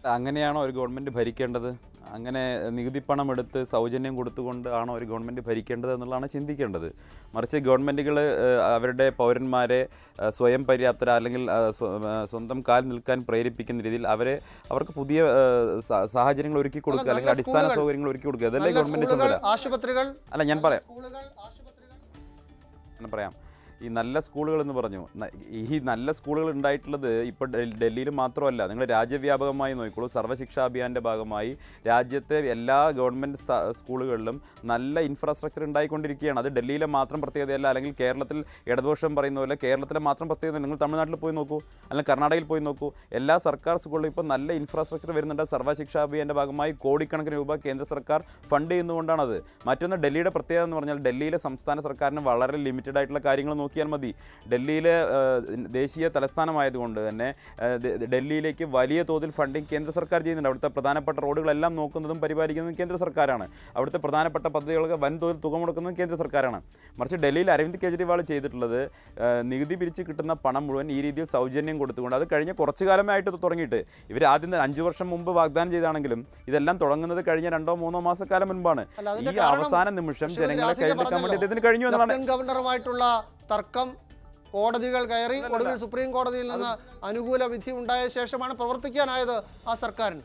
അങ്ങനെയാണോ ഒരു ഗവൺമെൻറ് ഭരിക്കേണ്ടത് അങ്ങനെ നികുതി പണം എടുത്ത് സൗജന്യം കൊടുത്തുകൊണ്ട് ആണോ ഒരു ഗവൺമെൻറ് ഭരിക്കേണ്ടത് എന്നുള്ളതാണ് ചിന്തിക്കേണ്ടത് മറിച്ച് ഗവൺമെൻറ്റുകൾ അവരുടെ പൗരന്മാരെ ആ, സ്വയം പര്യാപ്തര അല്ലെങ്കിൽ ആ, സ്വ- ആ, സ്വന്തം കാൽ നിൽക്കാൻ പ്രേരിപ്പിക്കുന്ന രീതിയിൽ അവരെ അവർക്ക് പുതിയ ആ, സ- സാഹചര്യങ്ങൾ ഒരുക്കി കൊടുക്കുക അല്ലെങ്കിൽ നല്ല അടിസ്ഥാന സ്കൂളുകൾ, സൗകര്യങ്ങൾ ഒരുക്കി കൊടുക്കുക അതല്ലേ നല്ല ഗവൺമെൻറ് സ്കൂളുകൾ ചുമതല ആശുപത്രികൾ അല്ല ഞാൻ പറയാം സ്കൂളുകൾ ആശുപത്രികൾ ഞാൻ പറയാം ഈ നല്ല സ്കൂളുകൾ എന്ന് പറഞ്ഞു ന- ഈ നല്ല സ്കൂളുകൾ ഉണ്ടായിട്ടുള്ളത് ഇപ്പോൾ ഡൽഹിയിൽ മാത്രമല്ല നിങ്ങൾ രാജ്യവ്യാപകമായി നോക്കിക്കോളൂ സർവ്വശിക്ഷാ അഭിയാൻ്റെ ഭാഗമായി രാജ്യത്തെ എല്ലാ ഗവൺമെൻറ് സ്ഥാ- സ്കൂളുകളിലും നല്ല ഇൻഫ്രാസ്ട്രക്ചർ ഉണ്ടായിക്കൊണ്ടിരിക്കുകയാണ് അത് ഡൽഹിയിലെ മാത്രം പ്രത്യേകതയല്ല അല്ലെങ്കിൽ കേരളത്തിൽ ഇടതുപക്ഷം പറയുന്ന പോലെ കേരളത്തിലെ മാത്രം പ്രത്യേകത നിങ്ങൾ തമിഴ്നാട്ടിൽ പോയി നോക്കൂ അല്ലെങ്കിൽ കർണാടകയിൽ പോയി നോക്കൂ എല്ലാ സർക്കാർ സ്കൂളിലും ഇപ്പോൾ നല്ല ഇൻഫ്രാസ്ട്രക്ചർ വരുന്നുണ്ട് സർവ്വശിക്ഷാ അഭിയാൻ്റെ ഭാഗമായി കോടിക്കണക്കിന് രൂപ കേന്ദ്ര സർക്കാർ ഫണ്ട് ചെയ്യുന്നതുകൊണ്ടാണത് മറ്റൊന്ന് ഡൽഹിയുടെ പ്രത്യേകത എന്ന് പറഞ്ഞാൽ ഡൽഹിയിലെ സംസ്ഥാന സർക്കാരിന് വളരെ ലിമിറ്റഡ് ആയിട്ടുള്ള കാര്യങ്ങൾ നോക്കിയാൽ മതി ഡൽഹിയിലെ ആ, ദേശീയ തലസ്ഥാനമായതുകൊണ്ട് തന്നെ ആ, ദ- ഡൽഹിയിലേക്ക് വലിയ തോതിൽ ഫണ്ടിങ് കേന്ദ്ര സർക്കാർ ചെയ്യുന്നുണ്ട് അവിടുത്തെ പ്രധാനപ്പെട്ട റോഡുകളെല്ലാം നോക്കുന്നതും പരിപാലിക്കുന്നതും കേന്ദ്ര സർക്കാരാണ് അവിടുത്തെ പ്രധാനപ്പെട്ട പദ്ധതികൾക്ക് വൻതോതിൽ തുക മുടക്കുന്നതും കേന്ദ്ര സർക്കാരാണ് മറിച്ച് ഡൽഹിയിൽ അരവിന്ദ് കെജ്രിവാൾ ചെയ്തിട്ടുള്ളത് ആ, നികുതി പിരിച്ച് കിട്ടുന്ന പണം മുഴുവൻ ഈ രീതിയിൽ സൗജന്യം കൊടുത്തുകൊണ്ട് അത് കഴിഞ്ഞ കുറച്ച് കാലമായിട്ട് ഇത് തുടങ്ങിയിട്ട് ഇവർ ആദ്യം തന്നെ അഞ്ച് വർഷം മുമ്പ് വാഗ്ദാനം ചെയ്താണെങ്കിലും ഇതെല്ലാം തുടങ്ങുന്നത് കഴിഞ്ഞ രണ്ടോ മൂന്നോ മാസക്കാലം മുൻപാണ് അല്ല, അതിന്റെ ഈ കാരണം അവസാന നിമിഷം ശ്രീമതി ജനങ്ങളെ രാധിക കയ്യിലെടുക്കാൻ വേണ്ടി പറഞ്ഞല്ലോ. ഇതിന് കഴിഞ്ഞു എന്നതാണ് ലഫ്റ്റനന്റ് ഗവർണറുമായിട്ടുള്ള തർക്കം കോടതികൾ കയറി അല്ലല്ല. ഒടുവിൽ സുപ്രീം കോടതിയിൽ നിന്ന് അനുകൂല വിധി ഉണ്ടായ ശേഷമാണ് പ്രവർത്തിക്കാനായത് ആ സർക്കാരിന്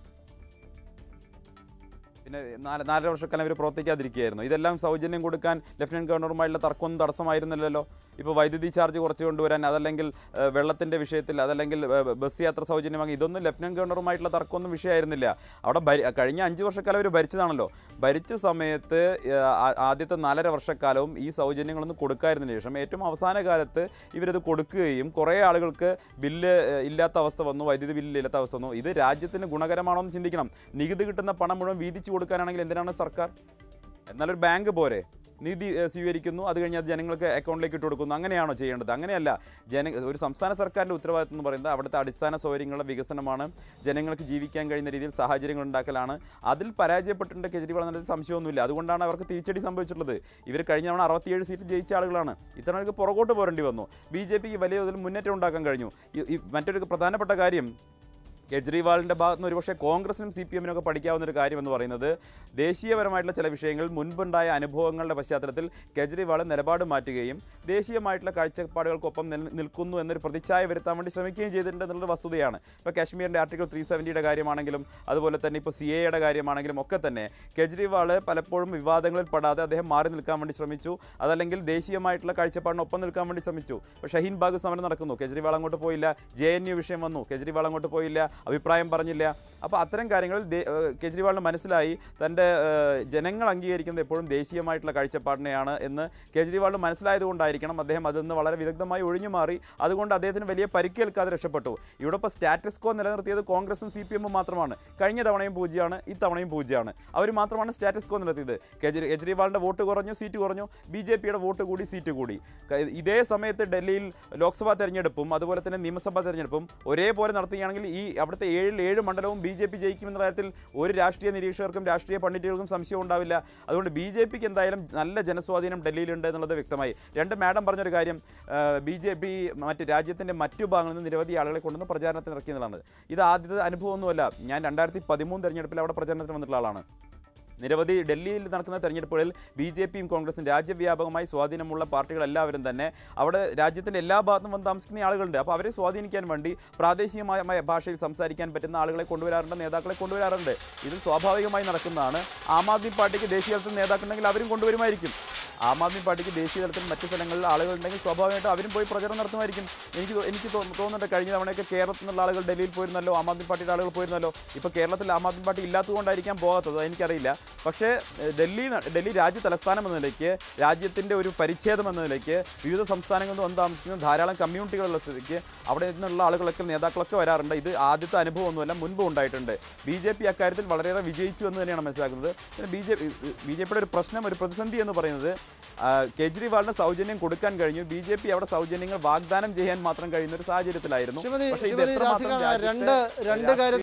പിന്നെ നാല് നാലര വർഷക്കാലം അവർ പ്രവർത്തിക്കാതിരിക്കുകയായിരുന്നു ഇതെല്ലാം സൗജന്യം കൊടുക്കാൻ ലഫ്റ്റനന്റ് ഗവർണറുമായുള്ള തർക്കമൊന്നും തടസ്സമായിരുന്നില്ലല്ലോ ഇപ്പോൾ വൈദ്യുതി ചാർജ് കുറച്ച് കൊണ്ടുവരാൻ അതല്ലെങ്കിൽ ഏഹ്, വെള്ളത്തിൻ്റെ വിഷയത്തിൽ അതല്ലെങ്കിൽ ഏഹ്, ബസ് യാത്ര സൗജന്യമാക്കി ഇതൊന്നും ലഫ്റ്റനന്റ് ഗവർണറുമായിട്ടുള്ള തർക്കമൊന്നും വിഷയമായിരുന്നില്ല അവിടെ ഭരി കഴിഞ്ഞ അഞ്ച് വർഷക്കാലം അവർ ഭരിച്ചതാണല്ലോ ഭരിച്ച സമയത്ത് ഏഹ്, ആ- ആദ്യത്തെ നാലര വർഷക്കാലവും ഈ സൗജന്യങ്ങളൊന്നും കൊടുക്കാതിരുന്നതിന് ശേഷം ഏറ്റവും അവസാന കാലത്ത് ഇവരത് കൊടുക്കുകയും കുറേ ആളുകൾക്ക് ബില്ല് ഏഹ്, ഇല്ലാത്ത അവസ്ഥ വന്നു വൈദ്യുതി ബില്ല് ഇല്ലാത്ത അവസ്ഥ വന്നു ഇത് രാജ്യത്തിന് ഗുണകരമാണോ എന്ന് ചിന്തിക്കണം നികുതി കിട്ടുന്ന പണം മുഴുവൻ വീതിച്ചു കൊടുക്കാനാണെങ്കിൽ എന്തിനാണ് സർക്കാർ എന്നാലൊരു ബാങ്ക് പോരെ നികുതി ഏഹ്, സ്വീകരിക്കുന്നു അത് കഴിഞ്ഞ് അത് ജനങ്ങൾക്ക് അക്കൗണ്ടിലേക്ക് ഇട്ട് കൊടുക്കുന്നു അങ്ങനെയാണോ ചെയ്യേണ്ടത് അങ്ങനെയല്ല ജന ഒരു സംസ്ഥാന സർക്കാരിൻ്റെ ഉത്തരവാദിത്വം എന്ന് പറയുന്നത് അവിടുത്തെ അടിസ്ഥാന സൗകര്യങ്ങളുടെ വികസനമാണ് ജനങ്ങൾക്ക് ജീവിക്കാൻ കഴിയുന്ന രീതിയിൽ സാഹചര്യങ്ങൾ ഉണ്ടാക്കലാണ് അതിൽ പരാജയപ്പെട്ടിട്ടുണ്ട് കെജ്രിവാൾ എന്നുള്ളത് സംശയമൊന്നുമില്ല അതുകൊണ്ടാണ് അവർക്ക് തിരിച്ചടി സംഭവിച്ചിട്ടുള്ളത് ഇവർ കഴിഞ്ഞ തവണ അറുപത്തിയേഴ് സീറ്റ് ജയിച്ച ആളുകളാണ് ഇത്തവണ അവർക്ക് പുറകോട്ട് പോരേണ്ടി വന്നു ബി ജെ പിക്ക് വലിയ തോതിൽ മുന്നേറ്റം ഉണ്ടാക്കാൻ കഴിഞ്ഞു ഈ- ഈ മറ്റൊരു പ്രധാനപ്പെട്ട കാര്യം കെജ്രിവാളിൻ്റെ ഭാഗത്ത് നിന്ന് ഒരുപക്ഷെ കോൺഗ്രസിനും സി പി എമ്മിനൊക്കെ പഠിക്കാവുന്ന ഒരു കാര്യം എന്ന് പറയുന്നത് ദേശീയപരമായിട്ടുള്ള ചില വിഷയങ്ങൾ മുൻപുണ്ടായ അനുഭവങ്ങളുടെ പശ്ചാത്തലത്തിൽ കെജ്രിവാൾ നിലപാട് മാറ്റുകയും ദേശീയമായിട്ടുള്ള കാഴ്ചപ്പാടുകൾക്കൊപ്പം നിൽ- നിൽക്കുന്നു എന്നൊരു പ്രതിച്ഛായ വരുത്താൻ വേണ്ടി ശ്രമിക്കുകയും ചെയ്തിട്ടുണ്ട് എന്നുള്ളത് വസ്തുതയാണ് ഇപ്പോൾ കാശ്മീരിൻ്റെ ആർട്ടിക്കിൾ ത്രീ സെവൻറ്റിയുടെ കാര്യമാണെങ്കിലും അതുപോലെ തന്നെ ഇപ്പോൾ സി എയുടെ കാര്യമാണെങ്കിലും ഒക്കെ തന്നെ കെജ്രിവാൾ പലപ്പോഴും വിവാദങ്ങളിൽ പെടാതെ അദ്ദേഹം മാറി നിൽക്കാൻ വേണ്ടി ശ്രമിച്ചു അതല്ലെങ്കിൽ ദേശീയമായിട്ടുള്ള കാഴ്ചപ്പാടിനൊപ്പം നിൽക്കാൻ വേണ്ടി ശ്രമിച്ചു ഇപ്പോൾ ഷഹീൻ ബാഗ് സമരം നടക്കുന്നു കെജ്രിവാൾ അങ്ങോട്ട് പോയില്ല ജെ എൻ യു വിഷയം വന്നു കെജ്രിവാൾ അങ്ങോട്ട് പോയില്ല അഭിപ്രായം പറഞ്ഞില്ല അപ്പോൾ അത്തരം കാര്യങ്ങളിൽ ദേ- ഏഹ് കെജ്രിവാളിന് മനസ്സിലായി തൻ്റെ ഏഹ് ജനങ്ങൾ അംഗീകരിക്കുന്നത് എപ്പോഴും ദേശീയമായിട്ടുള്ള കാഴ്ചപ്പാടിനെയാണ് എന്ന് കെജ്രിവാളിന് മനസ്സിലായതുകൊണ്ടായിരിക്കണം അദ്ദേഹം അതിൽ നിന്ന് വളരെ വിദഗ്ധമായി ഒഴിഞ്ഞു മാറി അതുകൊണ്ട് അദ്ദേഹത്തിന് വലിയ പരിക്കേൽക്കാതെ രക്ഷപ്പെട്ടു ഇവിടെ ഇപ്പോൾ സ്റ്റാറ്റസ് കോ നിലനിർത്തിയത് കോൺഗ്രസും സി പി എമ്മും മാത്രമാണ് കഴിഞ്ഞ തവണയും പൂജ്യമാണ് ഇത്തവണയും പൂജ്യമാണ് അവർ മാത്രമാണ് സ്റ്റാറ്റസ് കോ നിലനിർത്തിയത് കെജ്രി കെജ്രിവാളിൻ്റെ വോട്ട് കുറഞ്ഞു സീറ്റ് കുറഞ്ഞു ബി ജെ പിയുടെ വോട്ട് കൂടി സീറ്റ് കൂടി ക- ഇതേ സമയത്ത് ഡൽഹിയിൽ ലോക്സഭാ തെരഞ്ഞെടുപ്പും അതുപോലെ തന്നെ നിയമസഭാ തെരഞ്ഞെടുപ്പും ഒരേപോലെ നടത്തുകയാണെങ്കിൽ ഈ അവിടുത്തെ ഏഴിൽ ഏഴ് മണ്ഡലവും ബി ജെ പി ജയിക്കുമെന്ന കാര്യത്തിൽ ഒരു രാഷ്ട്രീയ നിരീക്ഷകർക്കും രാഷ്ട്രീയ പണ്ഡിറ്റുകൾക്കും സംശയം ഉണ്ടാവില്ല അതുകൊണ്ട് ബി ജെ പിക്ക് എന്തായാലും നല്ല ജനസ്വാധീനം ഡൽഹിയിലുണ്ട് എന്നുള്ളത് വ്യക്തമായി രണ്ട് മാഡം പറഞ്ഞൊരു കാര്യം ബി ജെ പി മറ്റ് രാജ്യത്തിൻ്റെ മറ്റു ഭാഗങ്ങളിൽ നിന്ന് നിരവധി ആളുകളെ കൊണ്ടുവന്ന് പ്രചാരണത്തിന് ഇറക്കി എന്നുള്ളതാണ് ഇത് ആദ്യത്തെ അനുഭവമൊന്നുമല്ല ഞാൻ രണ്ടായിരത്തി പതിമൂന്ന് തെരഞ്ഞെടുപ്പിൽ അവിടെ പ്രചാരണത്തിന് വന്നിട്ടുള്ള ആളാണ് നിരവധി ഡൽഹിയിൽ നടക്കുന്ന തെരഞ്ഞെടുപ്പുകളിൽ ബി ജെ പിയും കോൺഗ്രസും രാജ്യവ്യാപകമായി സ്വാധീനമുള്ള പാർട്ടികളെല്ലാവരും തന്നെ അവിടെ രാജ്യത്തിൻ്റെ എല്ലാ ഭാഗത്തും വന്ന് താമസിക്കുന്ന ആളുകളുണ്ട് അപ്പോൾ അവരെ സ്വാധീനിക്കാൻ വേണ്ടി പ്രാദേശികമായ ഭാഷയിൽ സംസാരിക്കാൻ പറ്റുന്ന ആളുകളെ കൊണ്ടുവരാറുണ്ട് നേതാക്കളെ കൊണ്ടുവരാറുണ്ട് ഇത് സ്വാഭാവികമായി നടക്കുന്നതാണ് ആം ആദ്മി പാർട്ടിക്ക് ദേശീയ തലത്തിൽ നേതാക്കളുണ്ടെങ്കിൽ അവരും കൊണ്ടുവരുമായിരിക്കും ആം ആദ്മി പാർട്ടിക്ക് ദേശീയ തലത്തിൽ മറ്റു സ്ഥലങ്ങളിൽ ആളുകളുണ്ടെങ്കിൽ സ്വാഭാവികമായിട്ടും അവരും പോയി പ്രചരണം നടത്തുമായിരിക്കും എനിക്ക് തോ- എനിക്ക് തോ- തോന്നുന്നുണ്ട് കഴിഞ്ഞ തവണയൊക്കെ കേരളത്തിൽ നിന്നുള്ള ആളുകൾ ഡൽഹിയിൽ പോയിരുന്നല്ലോ ആം ആദ്മി പാർട്ടിയുടെ ആളുകൾ പോയിരുന്നല്ലോ ഇപ്പോൾ കേരളത്തിൽ ആം ആദ്മി പാർട്ടി ഇല്ലാത്തതുകൊണ്ടായിരിക്കാം പോകാത്തത് അത് എനിക്കറിയില്ല പക്ഷേ ഏഹ്, ഡൽഹി ന- ഡൽഹി രാജ്യ തലസ്ഥാനം എന്ന നിലയ്ക്ക് രാജ്യത്തിൻ്റെ ഒരു പരിച്ഛേദം എന്ന നിലയ്ക്ക് വിവിധ സംസ്ഥാനങ്ങളിൽ നിന്ന് വന്ന് താമസിക്കുന്ന ധാരാളം കമ്മ്യൂണിറ്റികളുള്ള സ്ഥിതിക്ക് അവിടെ നിന്നുള്ള ആളുകളൊക്കെ നേതാക്കളൊക്കെ വരാറുണ്ട് ഇത് ആദ്യത്തെ അനുഭവമൊന്നുമല്ല മുൻപ് ഉണ്ടായിട്ടുണ്ട് ബി ജെ പി അക്കാര്യത്തിൽ വളരെയേറെ വിജയിച്ചു എന്ന് തന്നെയാണ് മനസ്സിലാക്കുന്നത് പിന്നെ ബി ജെ ബി ജെ പിയുടെ ഒരു പ്രശ്നം ഒരു പ്രതിസന്ധി എന്ന് പറയുന്നത് ആ, കേജ്രിവാളിന് സൗജന്യം കൊടുക്കാൻ കഴിഞ്ഞു ബി ജെ പി അവിടെ സൗജന്യങ്ങൾ വാഗ്ദാനം ചെയ്യാൻ മാത്രം കഴിയുന്ന ഒരു സാഹചര്യത്തിലായിരുന്നു ശ്രീമതി പക്ഷേ ഇത് ശ്രീമതി എത്രമാത്രം രാധിക രാജ്യത്തെ രണ്ട് രണ്ട് രാഷ്ട്രീയ കാര്യം